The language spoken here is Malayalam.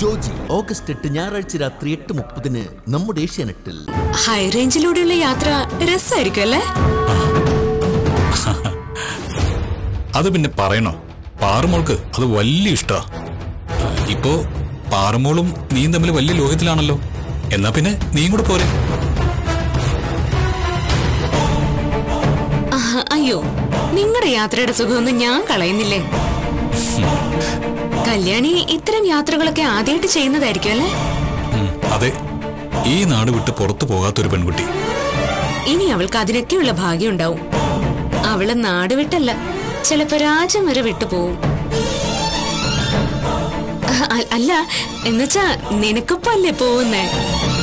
ജോജി ഓഗസ്റ്റ് എട്ട് ഞായറാഴ്ച രാത്രി എട്ട് മുപ്പതിന് നമ്മുടെ ഏഷ്യാനെറ്റിൽ ഹൈ റേഞ്ചിലൂടെയുള്ള യാത്ര രസമായിരിക്കും അല്ലേ അത് പിന്നെ പറയണോ പാറുമോൾക്ക് അത് വലിയ ഇഷ്ടാ ആ, ഇപ്പോ പാറുമോളും നീയും തമ്മിൽ വലിയ ലോകത്തിലാണല്ലോ എന്നാ പിന്നെ നീയും കൂടെ പോരെ ആഹ്, അയ്യോ നിങ്ങളുടെ യാത്രയുടെ സുഖമൊന്നും ഞാൻ കളയുന്നില്ലേ കല്യാണി ഇത്തരം യാത്രകളൊക്കെ ആദ്യമായിട്ട് ചെയ്യുന്നതായിരിക്കും അല്ലേ ഉം, അതെ ഈ നാട് വിട്ട് പുറത്തു പോകാത്തൊരു പെൺകുട്ടി ഇനി അവൾക്ക് അതിനൊക്കെയുള്ള ഭാഗ്യം ഉണ്ടാവും അവള് നാട് വിട്ടല്ല ചിലപ്പോ രാജ്യം വരെ വിട്ടുപോവും അ- അല്ല എന്നുവെച്ചാ നിനക്കിപ്പോ അല്ലേ പോകുന്നേ